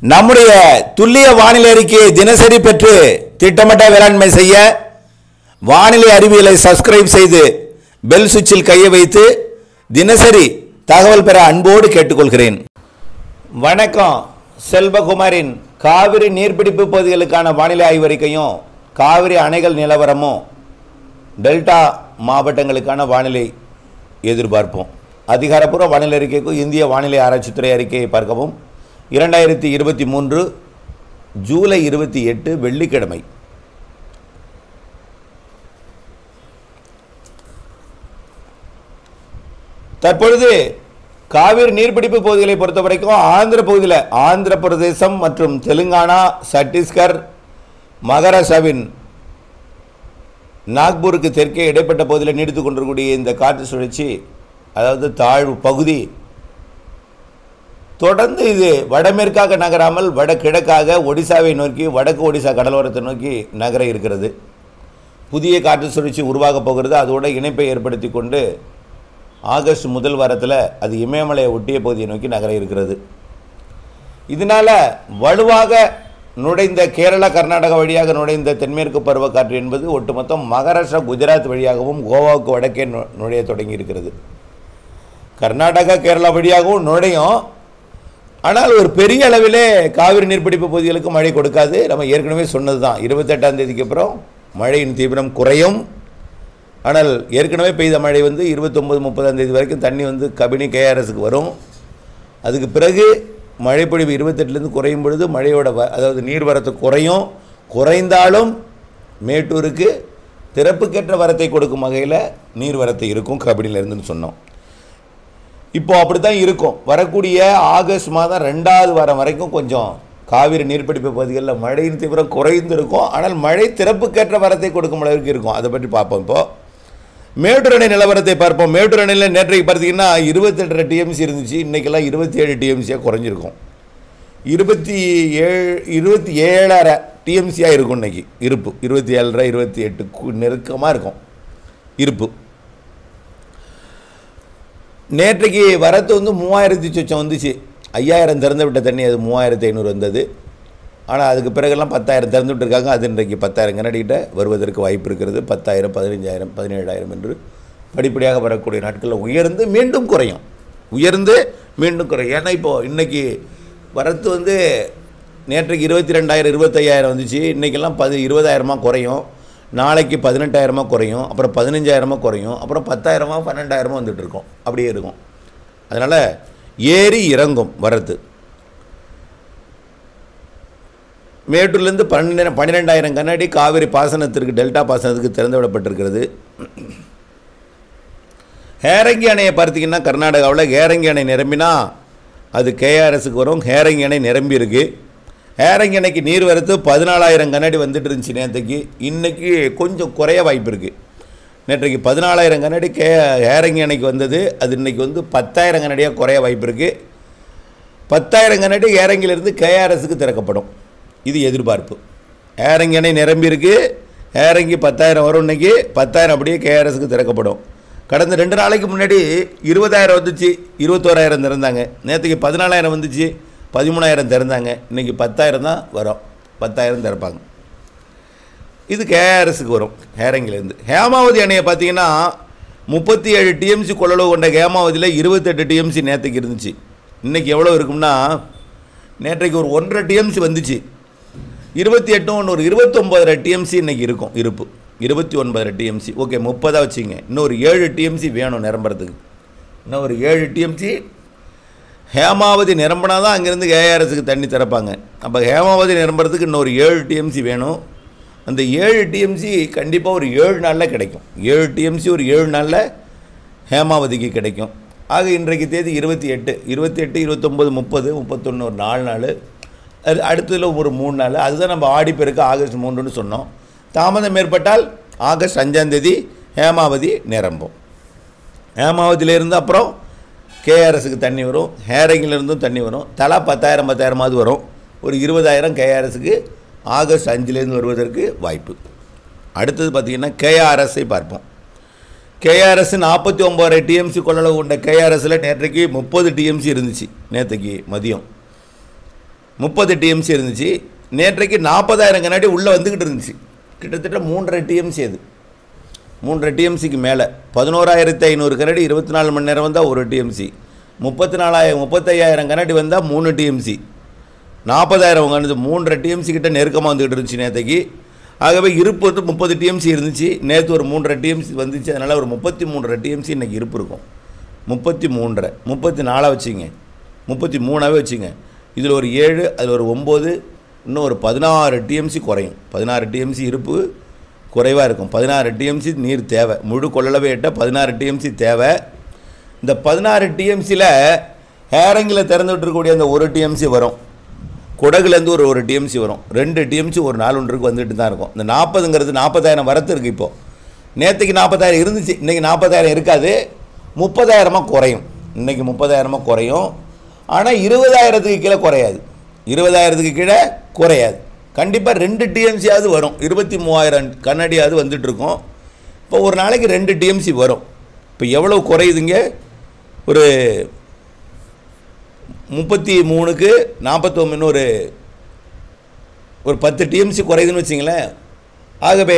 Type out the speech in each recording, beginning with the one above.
நம்முடைய துல்லிய வானிலை அறிக்கையை தினசரி பெற்று திட்டமிட்ட வேளாண்மை செய்ய வானிலை அறிவியலை சப்ஸ்கிரைப் செய்து பெல் சுவிட்சில் கையை வைத்து தினசரி தகவல் பெற அன்போடு கேட்டுக்கொள்கிறேன் வணக்கம் செல்வகுமாரின் காவிரி நீர்பிடிப்பு பகுதிகளுக்கான வானிலை ஆய்வறிக்கையும் காவிரி அணைகள் நிலவரமும் டெல்டா மாவட்டங்களுக்கான வானிலை எதிர்பார்ப்போம் அதிகாரப்பூர்வ வானிலை அறிக்கைக்கும் இந்திய வானிலை ஆராய்ச்சித்துறை அறிக்கையை பார்க்கவும் இரண்டாயிரத்தி இருபத்தி மூன்று ஜூலை இருபத்தி எட்டு வெள்ளிக்கிழமை தற்பொழுது காவிரி நீர்பிடிப்பு பகுதிகளை பொறுத்த வரைக்கும் ஆந்திர பகுதியில் ஆந்திர பிரதேசம் மற்றும் தெலுங்கானா சத்தீஸ்கர் மகாராஷ்டிராவின் நாக்பூருக்கு தெற்கே இடைப்பட்ட பகுதியில் நீடித்து கொண்டிருக்கக்கூடிய இந்த காற்று சுழற்சி அதாவது தாழ்வு பகுதி தொடர்ந்து இது வடமேற்காக நகராமல் வடகிழக்காக ஒடிசாவை நோக்கி வடக்கு ஒடிசா கடலோரத்தை நோக்கி நகர இருக்கிறது புதிய காற்று சுழற்சி உருவாகப் போகிறது அதோட இணைப்பை ஏற்படுத்தி கொண்டு ஆகஸ்ட் முதல் வாரத்தில் அது இமயமலையை ஒட்டிய பகுதியை நோக்கி நகர இருக்கிறது இதனால் வலுவாக நுழைந்த கேரளா கர்நாடகா வழியாக நுழைந்த தென்மேற்கு பருவக்காற்று என்பது ஒட்டுமொத்தம் மகாராஷ்டிரா குஜராத் வழியாகவும் கோவாவுக்கு வடக்கே நு- நுழைய தொடங்கி இருக்கிறது கர்நாடகா கேரளா வழியாகவும் நுழையும் ஆனால் ஒரு பெரிய அளவிலே காவிரி நீர்பிடிப்பு பகுதிகளுக்கு மழை கொடுக்காது நம்ம ஏற்கனவே சொன்னது தான் இருபத்தெட்டாம் தேதிக்கு அப்புறம் மழையின் தீவிரம் குறையும் ஆனால் ஏற்கனவே பெய்த மழை வந்து இருபத்தொம்பது முப்பதாம் தேதி வரைக்கும் தண்ணி வந்து கபினி கேஆர்எஸ்க்கு வரும் அதுக்கு பிறகு மழைப்பொழிவு இருபத்தெட்டுலேருந்து குறையும் பொழுது மழையோட வ அதாவது நீர்வரத்து குறையும் குறைந்தாலும் மேட்டூருக்கு திறப்புக்கேற்ற வரத்தை கொடுக்கும் வகையில் நீர்வரத்து இருக்கும் கபினிலேருந்துன்னு சொன்னோம் இப்போ அப்படி தான் இருக்கும் வரக்கூடிய ஆகஸ்ட் மாதம் ரெண்டாவது வாரம் வரைக்கும் கொஞ்சம் காவிரி நீர்பிடிப்பு பகுதிகளில் மழையின் தீவிரம் குறைந்து இருக்கும் ஆனால் மழை திறப்புக்கேற்ற வரத்தை கொடுக்கும் அளவுக்கு இருக்கும் அதை பற்றி பார்ப்போம் இப்போ மேட்டூர் அணை நிலவரத்தை பார்ப்போம் மேட்டூர் அணையில் நேற்றைக்கு பார்த்தீங்கன்னா இருபத்தெட்டரை டிஎம்சி இருந்துச்சு இன்றைக்கெல்லாம் இருபத்தி ஏழு டிஎம்சியாக குறைஞ்சிருக்கும் இருபத்தி ஏழு இருபத்தி ஏழரை டிஎம்சியாக இருக்கும் இன்னைக்கு இருப்பு இருபத்தி ஏழரை இருபத்தி எட்டு நெருக்கமாக இருக்கும் இருப்பு நேற்றைக்கு வரத்து வந்து மூவாயிரத்தி சொச்சம் வந்துச்சு ஐயாயிரம் திறந்து விட்ட தண்ணி அது மூவாயிரத்தி ஐநூறு வந்தது ஆனால் அதுக்கு பிறகெல்லாம் பத்தாயிரம் திறந்து விட்டுருக்காங்க அது இன்றைக்கு பத்தாயிரம் கனடிகிட்ட வருவதற்கு வாய்ப்பு இருக்கிறது பத்தாயிரம் பதினஞ்சாயிரம் பதினேழாயிரம் என்று படிப்படியாக வரக்கூடிய நாட்களில் உயர்ந்து மீண்டும் குறையும் உயர்ந்து மீண்டும் குறையும் ஏன்னா இப்போது இன்றைக்கி வரத்து வந்து நேற்றைக்கு இருபத்தி ரெண்டாயிரம் இருபத்தையாயிரம் வந்துச்சு இன்றைக்கெல்லாம் பது இருபதாயிரமாக குறையும் நாளைக்கு பதினெட்டாயிரமாக குறையும் அப்புறம் பதினஞ்சாயிரமாக குறையும் அப்புறம் பத்தாயிரமா பன்னெண்டாயிரமா வந்துட்டு இருக்கும் அப்படியே இருக்கும் அதனால் ஏறி இறங்கும் வரத்து மேட்டூர்லேருந்து பன்னெண்டு பன்னிரெண்டாயிரம் கண்ணாடி காவிரி பாசனத்திற்கு டெல்டா பாசனத்துக்கு திறந்து விடப்பட்டிருக்கிறது ஹேரங்கி அணையை பார்த்தீங்கன்னா கர்நாடகாவில் ஹேரங்கி அணை நிரம்பினா அது கேஆர்எஸ்க்கு வரும் ஹேரங்கி அணை நிரம்பி இருக்கு ஹேரங்கி அணைக்கு நீர் வரத்து பதினாலாயிரம் கண்ணாடி வந்துட்டு இருந்துச்சு நேற்றுக்கு இன்றைக்கி கொஞ்சம் குறைய வாய்ப்பு இருக்குது நேற்றைக்கு பதினாலாயிரம் கண்ணாடி கே ஹேரங்கி அணைக்கு வந்தது அது இன்றைக்கி வந்து பத்தாயிரம் கண்ணாடியாக குறைய வாய்ப்பு இருக்குது பத்தாயிரம் கண்ணாடி ஏரங்கிலிருந்து கேஆர்எஸ்க்கு திறக்கப்படும் இது எதிர்பார்ப்பு ஏரங்கி அணை நிரம்பி இருக்கு ஏரங்கி பத்தாயிரம் வரும் இன்னைக்கு பத்தாயிரம் அப்படியே கேஆர்எஸ்க்கு திறக்கப்படும் கடந்த ரெண்டு நாளைக்கு முன்னாடி இருபதாயிரம் வந்துச்சு இருபத்தோராயிரம் திறந்தாங்க நேற்றுக்கு பதினாலாயிரம் வந்துச்சு பதிமூணாயிரம் திறந்தாங்க இன்னைக்கு பத்தாயிரம் தான் வரும் பத்தாயிரம் திறப்பாங்க இது கேஆர்எஸ்க்கு வரும் ஹேரங்கிலேருந்து ஹேமாவதி அணையை பார்த்தீங்கன்னா முப்பத்தி ஏழு டிஎம்சி கொள்ளளவு கொண்ட ஹேமாவதியில் இருபத்தெட்டு டிஎம்சி நேற்றுக்கு இருந்துச்சு இன்றைக்கி எவ்வளோ இருக்கும்னா நேற்றைக்கு ஒரு ஒன்றரை டிஎம்சி வந்துச்சு இருபத்தி எட்டும் ஒன்று ஒரு இருபத்தொம்போதரை டிஎம்சி இன்றைக்கி இருக்கும் இருப்பு இருபத்தி ஒன்பதரை டிஎம்சி ஓகே முப்பதாக வச்சுங்க இன்னும் ஒரு ஏழு டிஎம்சி வேணும் நிரம்புறதுக்கு இன்னும் ஒரு ஏழு டிஎம்சி ஹேமாவதி நிரம்பினா தான் அங்கேருந்து ஏஆர்எஸ்க்கு தண்ணி திறப்பாங்க அப்போ ஹேமாவதி நிரம்புறதுக்கு இன்னொரு ஏழு டிஎம்சி வேணும் அந்த ஏழு டிஎம்சி கண்டிப்பாக ஒரு ஏழு நாளில் கிடைக்கும் ஏழு டிஎம்சி ஒரு ஏழு நாளில் ஹேமாவதிக்கு கிடைக்கும் ஆக இன்றைக்கு தேதி இருபத்தி எட்டு இருபத்தி எட்டு இருபத்தொம்போது முப்பது முப்பத்தொன்று ஒரு நாலு நாள் அது அடுத்ததில் ஒரு மூணு நாள் அதுதான் நம்ம ஆடிப்பெருக்கு ஆகஸ்ட் மூன்றுன்னு சொன்னோம் தாமதம் ஏற்பட்டால் ஆகஸ்ட் அஞ்சாம் தேதி ஹேமாவதி நிரம்பும் ஹேமாவதியிலேருந்து அப்புறம் கேஆர்எஸ்க்கு தண்ணி வரும் ஹேரங்கிலேருந்தும் தண்ணி வரும் தலா பத்தாயிரம் பத்தாயிரமாவது வரும் ஒரு இருபதாயிரம் கேஆர்எஸ்க்கு ஆகஸ்ட் அஞ்சுலேருந்து வருவதற்கு வாய்ப்பு அடுத்தது பார்த்திங்கன்னா கேஆர்எஸ்ஸை பார்ப்போம் கேஆர்எஸ் நாற்பத்தி ஒம்பது டிஎம்சி கொள்ளளவு கொண்ட கேஆர்எஸ்ஸில் நேற்றைக்கு முப்பது டிஎம்சி இருந்துச்சு நேற்றுக்கு மதியம் முப்பது டிஎம்சி இருந்துச்சு நேற்றைக்கு நாற்பதாயிரம் கண்ணாடி உள்ளே வந்துக்கிட்டு இருந்துச்சு கிட்டத்தட்ட மூன்றரை டிஎம்சி அது மூன்றரை டிஎம்சிக்கு மேலே பதினோராயிரத்தி ஐநூறு கரடி இருபத்தி நாலு மணி நேரம் வந்தால் ஒரு டிஎம்சி முப்பத்தி நாலாயிரம் முப்பத்தையாயிரம் கரடி வந்தால் மூணு டிஎம்சி நாற்பதாயிரம் கணக்கு மூன்றரை டிஎம்சி கிட்ட நெருக்கமாக வந்துக்கிட்டு இருந்துச்சு நேற்றுக்கு ஆகவே இருப்பு வந்து முப்பது டிஎம்சி இருந்துச்சு நேற்று ஒரு மூன்றரை டிஎம்சி வந்துச்சு அதனால் ஒரு முப்பத்தி மூன்றரை டிஎம்சி இன்றைக்கி இருப்பு இருக்கும் முப்பத்தி மூன்றரை முப்பத்தி நாலாக வச்சுங்க முப்பத்தி மூணாவே வச்சுங்க இதில் ஒரு ஏழு அதில் ஒரு ஒம்பது இன்னும் ஒரு பதினாறு டிஎம்சி குறையும் பதினாறு டிஎம்சி இருப்பு குறைவாக இருக்கும் பதினாறு டிஎம்சி நீர் தேவை முழு கொள்ளளவை எட்ட பதினாறு டிஎம்சி தேவை இந்த பதினாறு டிஎம்சியில் ஹேரங்கில் திறந்து விட்டுருக்கக்கூடிய அந்த ஒரு டிஎம்சி வரும் குடகுலேருந்து ஒரு ஒரு டிஎம்சி வரும் ரெண்டு டிஎம்சி ஒரு நாள் ஒன்றுக்கு வந்துட்டு தான் இருக்கும் இந்த நாற்பதுங்கிறது நாற்பதாயிரம் வரத்து இருக்குது இப்போது நேற்றுக்கு நாற்பதாயிரம் இருந்துச்சு இன்றைக்கி நாற்பதாயிரம் இருக்காது முப்பதாயிரமாக குறையும் இன்றைக்கி முப்பதாயிரமாக குறையும் ஆனால் இருபதாயிரத்துக்கு கீழே குறையாது இருபதாயிரத்துக்கு கீழே குறையாது கண்டிப்பாக ரெண்டு டிஎம்சியாவது வரும் இருபத்தி மூவாயிரம் கண்ணாடியாவது வந்துட்டுருக்கோம் இப்போ ஒரு நாளைக்கு ரெண்டு டிஎம்சி வரும் இப்போ எவ்வளோ குறையுதுங்க ஒரு முப்பத்தி மூணுக்கு நாற்பத்தொம்பதுன்னு ஒரு ஒரு பத்து டிஎம்சி குறையுதுன்னு வச்சிங்களேன் ஆகவே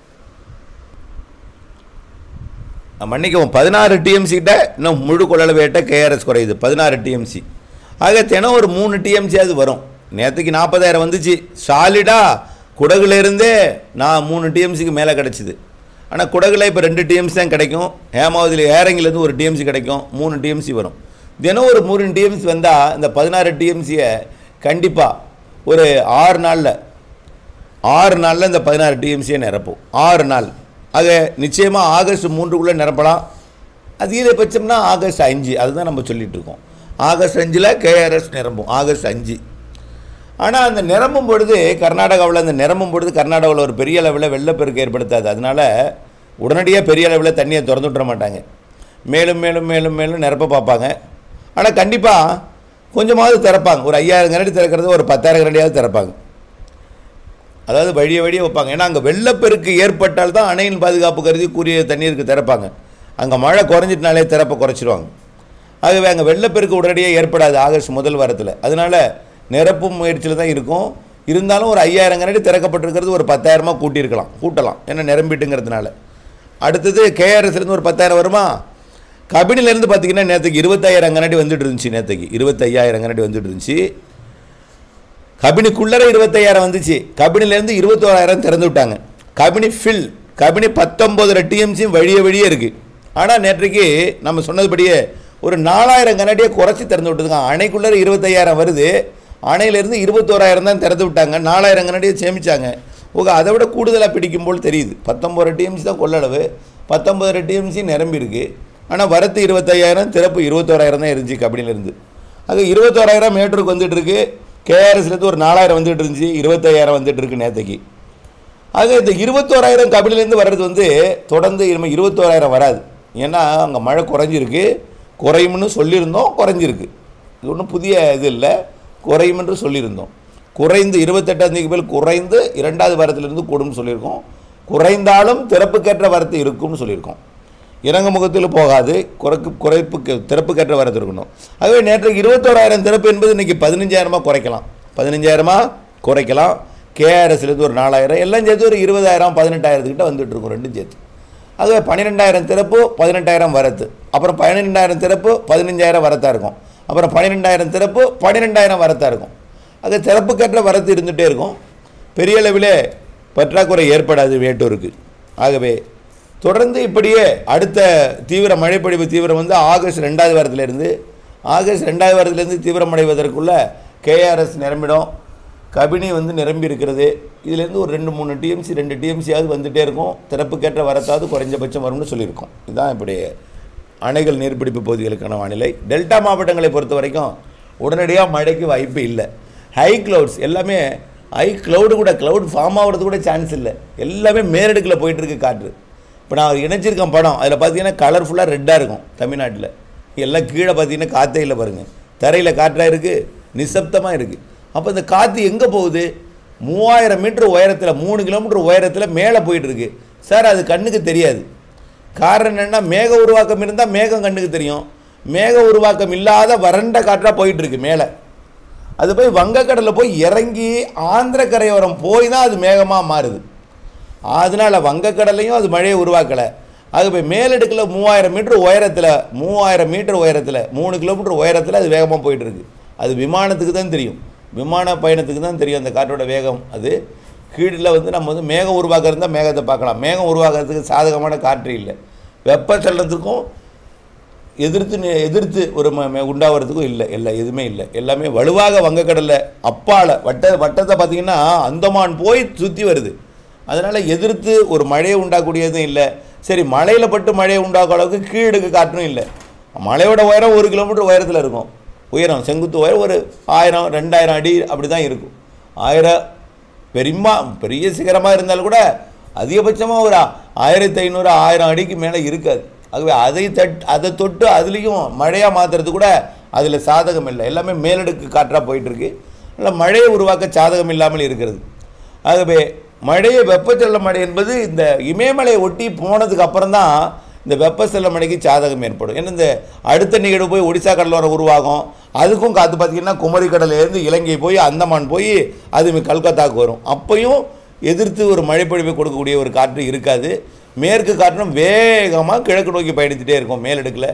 மன்னிக்கவும் பதினாறு டிஎம்சி கிட்ட இன்னும் முழு கொள்ளளவேட்ட கேஆர்எஸ் குறையுது பதினாறு டிஎம்சி ஆக தினம் ஒரு மூணு டிஎம்சியாவது வரும் நேற்றுக்கு நாற்பதாயிரம் வந்துச்சு சாலிடாக குடகுலேருந்தே நான் மூணு டிஎம்சிக்கு மேலே கிடச்சிது ஆனால் குடகுல இப்போ ரெண்டு டிஎம்சி தான் கிடைக்கும் ஹேமாவதியில் ஏரங்கிலேருந்து ஒரு டிஎம்சி கிடைக்கும் மூணு டிஎம்சி வரும் தினம் ஒரு மூணு டிஎம்சி வந்தால் இந்த பதினாறு டிஎம்சியை கண்டிப்பாக ஒரு ஆறு நாளில் ஆறு நாளில் இந்த பதினாறு டிஎம்சியை நிரப்பும் ஆறு நாள் ஆக நிச்சயமாக ஆகஸ்ட் மூன்றுக்குள்ளே நிரப்பலாம் அதிகபட்சம்னா ஆகஸ்ட் அஞ்சு அதுதான் நம்ம சொல்லிட்டு இருக்கோம் ஆகஸ்ட் அஞ்சில் கேஆர்எஸ் நிரம்பும் ஆகஸ்ட் அஞ்சு ஆனால் அந்த நிரம்பும் பொழுது கர்நாடகாவில் அந்த நிரம்பும் பொழுது கர்நாடகாவில் ஒரு பெரிய அளவில் வெள்ளப்பெருக்கு ஏற்படுத்தாது அதனால் உடனடியாக பெரிய அளவில் தண்ணியை திறந்து விட்டுற மாட்டாங்க மேலும் மேலும் மேலும் மேலும் நிரப்ப பார்ப்பாங்க ஆனால் கண்டிப்பாக கொஞ்சமாவது திறப்பாங்க ஒரு ஐயாயிரம் கரடி திறக்கிறது ஒரு பத்தாயிரம் கரடியாவது திறப்பாங்க அதாவது வழிய வழியே வைப்பாங்க ஏன்னா அங்கே வெள்ளப்பெருக்கு ஏற்பட்டால் தான் அணையின் பாதுகாப்பு கருதி கூறிய தண்ணீருக்கு திறப்பாங்க அங்கே மழை குறைஞ்சிட்டனாலே திறப்பை குறைச்சிருவாங்க ஆகவே அங்கே வெள்ளப்பெருக்கு உடனடியாக ஏற்படாது ஆகஸ்ட் முதல் வாரத்தில் அதனால் நிரப்பும் முயற்சியில் தான் இருக்கும் இருந்தாலும் ஒரு ஐயாயிரம் கரடி திறக்கப்பட்டிருக்கிறது ஒரு பத்தாயிரமாக கூட்டியிருக்கலாம் கூட்டலாம் ஏன்னா நிரம்பிட்டுங்கிறதுனால அடுத்தது கேஆர்எஸ்லேருந்து ஒரு பத்தாயிரம் வருமா கபினிலேருந்து பார்த்தீங்கன்னா நேற்றுக்கு இருபத்தாயிரம் கண்ணாடி வந்துட்டு இருந்துச்சு நேற்றுக்கு இருபத்தையாயிரம் கண்ணாடி வந்துட்டு இருந்துச்சு கபினிக்குள்ளர இருபத்தையாயிரம் வந்துச்சு கபினிலேருந்து இருபத்தோராயிரம் திறந்து விட்டாங்க கபினி ஃபில் கபினி பத்தொம்போதரை டிஎம்சியும் வழிய வழியே இருக்குது ஆனால் நேற்றைக்கு நம்ம சொன்னதுபடியே ஒரு நாலாயிரம் கண்ணாடியை குறைச்சி திறந்து விட்டுருங்க அணைக்குள்ளே இருபத்தையாயிரம் வருது அணையிலேருந்து இருபத்தோராயிரம் தான் திறந்து விட்டாங்க நாலாயிரம் கண்ணாடியை சேமிச்சாங்க ஓகே அதை விட கூடுதலாக பிடிக்கும் போல் தெரியுது பத்தொம்பது டிஎம்சி தான் கொள்ளளவு பத்தொம்பது டிஎம்சி நிரம்பி இருக்கு ஆனால் வரத்து இருபத்தையாயிரம் திறப்பு இருபத்தோராயிரம் தான் இருந்துச்சு கபடியிலேருந்து அது இருபத்தோராயிரம் மேட்டருக்கு வந்துட்டு இருக்கு கேஆர்எஸ்லேருந்து ஒரு நாலாயிரம் வந்துட்டு இருந்துச்சு இருபத்தையாயிரம் வந்துட்டு இருக்கு நேற்றுக்கு ஆக இந்த இருபத்தோராயிரம் கபிலேருந்து வர்றது வந்து தொடர்ந்து இனிமேல் இருபத்தோராயிரம் வராது ஏன்னா அங்கே மழை குறைஞ்சிருக்கு குறையும்னு சொல்லியிருந்தோம் குறைஞ்சிருக்கு இது ஒன்றும் புதிய இது இல்லை குறையும் என்று சொல்லியிருந்தோம் குறைந்து இருபத்தெட்டாம் தேதிக்கு மேல் குறைந்து இரண்டாவது வாரத்திலிருந்து கூடும்னு சொல்லியிருக்கோம் குறைந்தாலும் திறப்புக்கேற்ற வரத்து இருக்கும்னு சொல்லியிருக்கோம் இறங்க முகத்தில் போகாது குறைக்கு குறைப்புக்கு திறப்புக்கேற்ற வரத்து இருக்கணும் ஆகவே நேற்றைக்கு இருபத்தோராயிரம் திறப்பு என்பது இன்றைக்கி பதினஞ்சாயிரமாக குறைக்கலாம் பதினஞ்சாயிரமாக குறைக்கலாம் கேஆர்எஸ்லேருந்து ஒரு நாலாயிரம் எல்லாம் சேர்த்து ஒரு இருபதாயிரம் பதினெட்டாயிரத்துக்கிட்ட வந்துட்டு இருக்கும் ரெண்டும் சேர்த்து ஆகவே பன்னிரெண்டாயிரம் திறப்பு பதினெட்டாயிரம் வரத்து அப்புறம் பன்னிரெண்டாயிரம் திறப்பு பதினஞ்சாயிரம் வரத்தாக இருக்கும் அப்புறம் பன்னிரெண்டாயிரம் திறப்பு பன்னிரெண்டாயிரம் வரத்தாக இருக்கும் அது திறப்புக்கேற்ற வரத்து இருந்துகிட்டே இருக்கும் பெரிய அளவிலே பற்றாக்குறை ஏற்படாது வேட்டூருக்கு ஆகவே தொடர்ந்து இப்படியே அடுத்த தீவிர மழைப்பொழிவு தீவிரம் வந்து ஆகஸ்ட் ரெண்டாவது வாரத்திலிருந்து ஆகஸ்ட் ரெண்டாவது வாரத்திலேருந்து தீவிரமடைவதற்குள்ள கேஆர்எஸ் நிரம்பிடும் கபினி வந்து நிரம்பி இருக்கிறது இதுலேருந்து ஒரு ரெண்டு மூணு டிஎம்சி ரெண்டு டிஎம்சியாவது வந்துகிட்டே இருக்கும் திறப்புக்கேற்ற வரத்தாவது குறைஞ்சபட்சம் வரும்னு சொல்லியிருக்கோம் இதுதான் இப்படி அணைகள் நீர்பிடிப்பு பகுதிகளுக்கான வானிலை டெல்டா மாவட்டங்களை பொறுத்த வரைக்கும் உடனடியாக மழைக்கு வாய்ப்பு இல்லை ஹை க்ளவுட்ஸ் எல்லாமே ஹை க்ளவுடு கூட க்ளவுட் ஃபார்ம் ஆகிறது கூட சான்ஸ் இல்லை எல்லாமே மேலடுக்கில் போயிட்டுருக்கு காற்று இப்போ நான் இணைச்சிருக்கேன் படம் அதில் பார்த்தீங்கன்னா கலர்ஃபுல்லாக ரெட்டாக இருக்கும் தமிழ்நாட்டில் எல்லாம் கீழே பார்த்தீங்கன்னா காற்றே இல்லை பாருங்கள் தரையில் காற்றாக இருக்குது நிசப்தமாக இருக்குது அப்போ இந்த காற்று எங்கே போகுது மூவாயிரம் மீட்டர் உயரத்தில் மூணு கிலோமீட்டர் உயரத்தில் மேலே போயிட்டுருக்கு சார் அது கண்ணுக்கு தெரியாது காரணம் என்னென்னா மேக உருவாக்கம் இருந்தால் மேகம் கண்ணுக்கு தெரியும் மேக உருவாக்கம் இல்லாத வறண்ட காற்றாக போயிட்டுருக்கு மேலே அது போய் வங்கக்கடலில் போய் இறங்கி ஆந்திர கரையோரம் போய் தான் அது மேகமாக மாறுது அதனால் வங்கக்கடலையும் அது மழையை உருவாக்கலை ஆகவே மேலடுக்கில் மூவாயிரம் மீட்டர் உயரத்தில் மூவாயிரம் மீட்டர் உயரத்தில் மூணு கிலோமீட்டர் உயரத்தில் அது வேகமாக போயிட்டு இருக்கு அது விமானத்துக்கு தான் தெரியும் விமான பயணத்துக்கு தான் தெரியும் அந்த காற்றோட வேகம் அது கீழில் வந்து நம்ம வந்து மேகம் உருவாக்குறது தான் மேகத்தை பார்க்கலாம் மேகம் உருவாக்குறதுக்கு சாதகமான காற்று இல்லை வெப்பச்சலனத்துக்கும் எதிர்த்து நி- எதிர்த்து ஒரு ம- ம- உண்டாகிறதுக்கும் இல்லை இல்லை எதுவுமே இல்லை எல்லாமே வலுவாக வங்கக்கடலில் அப்பால் வட்ட வட்டத்தை பார்த்தீங்கன்னா அந்தமான் போய் சுற்றி வருது அதனால் எதிர்த்து ஒரு மழையை உண்டாக்கக்கூடியதும் இல்லை சரி மலையில் பட்டு மழையை உண்டாக்க அளவுக்கு கீழடுக்கு காற்றும் இல்லை மலையோட உயரம் ஒரு கிலோமீட்டர் உயரத்தில் இருக்கும் உயரம் செங்குத்து உயரம் ஒரு ஆயிரம் ரெண்டாயிரம் அடி அப்படி தான் இருக்கும் ஆயிரம் பெரியமா பெரிய சிகரமாக இருந்தாலும் கூட அதிகபட்சமாக ஒரு ஆயிரத்தி ஐநூறு ஆயிரம் அடிக்கு மேலே இருக்காது ஆகவே அதை தட் அதை தொட்டு அதுலேயும் மழையாக மாற்றுறது கூட அதில் சாதகம் இல்லை எல்லாமே மேலடுக்கு காற்றாக போயிட்டுருக்கு இல்லை மழையை உருவாக்க சாதகம் இல்லாமல் இருக்கிறது ஆகவே மழையை வெப்பச்சலன மழை என்பது இந்த இமயமலையை ஒட்டி போனதுக்கு அப்புறம் தான் இந்த வெப்பசலன மழைக்கு சாதகம் ஏற்படும் ஏன்னா இந்த அடுத்த நிகழ்வு போய் ஒடிசா கடலோரம் உருவாகும் அதுக்கும் காற்று பார்த்தீங்கன்னா குமரி கடல்லேருந்து இலங்கை போய் அந்தமான் போய் அது கல்கத்தாவுக்கு வரும் அப்பையும் எதிர்த்து ஒரு மழைப்பொழிவை கொடுக்கக்கூடிய ஒரு காற்று இருக்காது மேற்கு காற்றும் வேகமாக கிழக்கு நோக்கி பயணித்துட்டே இருக்கும் மேலடுக்கில்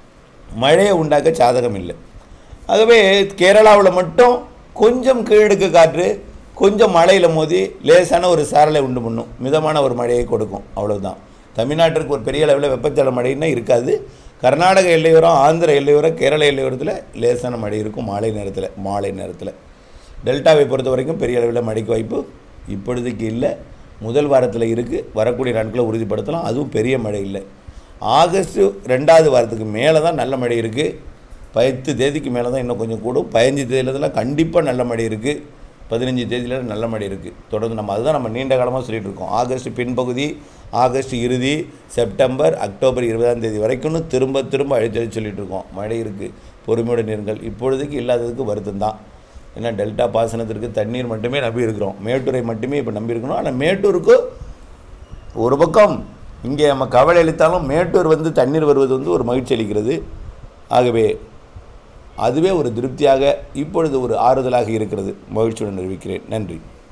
மழையை உண்டாக்க சாதகம் இல்லை ஆகவே கேரளாவில் மட்டும் கொஞ்சம் கீழடுக்கு காற்று கொஞ்சம் மழையில் மோதி லேசான ஒரு சாரலை உண்டு பண்ணும் மிதமான ஒரு மழையை கொடுக்கும் அவ்வளவுதான் தமிழ்நாட்டிற்கு ஒரு பெரிய அளவில் வெப்பச்சல மழைன்னா இருக்காது கர்நாடக எல்லையோரம் ஆந்திர எல்லையோரம் கேரள எல்லையோரத்தில் லேசான மழை இருக்கும் மாலை நேரத்தில் மாலை நேரத்தில் டெல்டாவை பொறுத்த வரைக்கும் பெரிய அளவில் மழைக்கு வாய்ப்பு இப்பொழுதைக்கு இல்லை முதல் வாரத்தில் இருக்குது வரக்கூடிய நாட்களை உறுதிப்படுத்தலாம் அதுவும் பெரிய மழை இல்லை ஆகஸ்ட் ரெண்டாவது வாரத்துக்கு மேலே தான் நல்ல மழை இருக்குது பத்து தேதிக்கு மேலே தான் இன்னும் கொஞ்சம் கூடும் பதினஞ்சு தேதியிலலாம் கண்டிப்பாக நல்ல மழை இருக்குது பதினஞ்சு தேதியில் நல்ல மழை இருக்குது தொடர்ந்து நம்ம அதுதான் நம்ம நீண்ட காலமாக சொல்லிட்டு இருக்கோம் ஆகஸ்ட் பின்பகுதி ஆகஸ்ட் இறுதி செப்டம்பர் அக்டோபர் இருபதாம் தேதி வரைக்கும்னு திரும்ப திரும்ப அழைத்து அழைத்து சொல்லிட்டு இருக்கோம் மழை இருக்குது பொறுமையுடன் இருங்கள் இப்பொழுதுக்கு இல்லாததுக்கு வருத்தம் தான் ஏன்னா டெல்டா பாசனத்திற்கு தண்ணீர் மட்டுமே நம்பி இருக்கிறோம் மேட்டூரை மட்டுமே இப்போ நம்பி இருக்கணும் ஆனால் மேட்டூருக்கு ஒரு பக்கம் இங்கே நம்ம கவலை அளித்தாலும் மேட்டூர் வந்து தண்ணீர் வருவது வந்து ஒரு மகிழ்ச்சி அளிக்கிறது ஆகவே அதுவே ஒரு திருப்தியாக இப்பொழுது ஒரு ஆறுதலாக இருக்கிறது மகிழ்ச்சியுடன் அறிவிக்கிறேன் நன்றி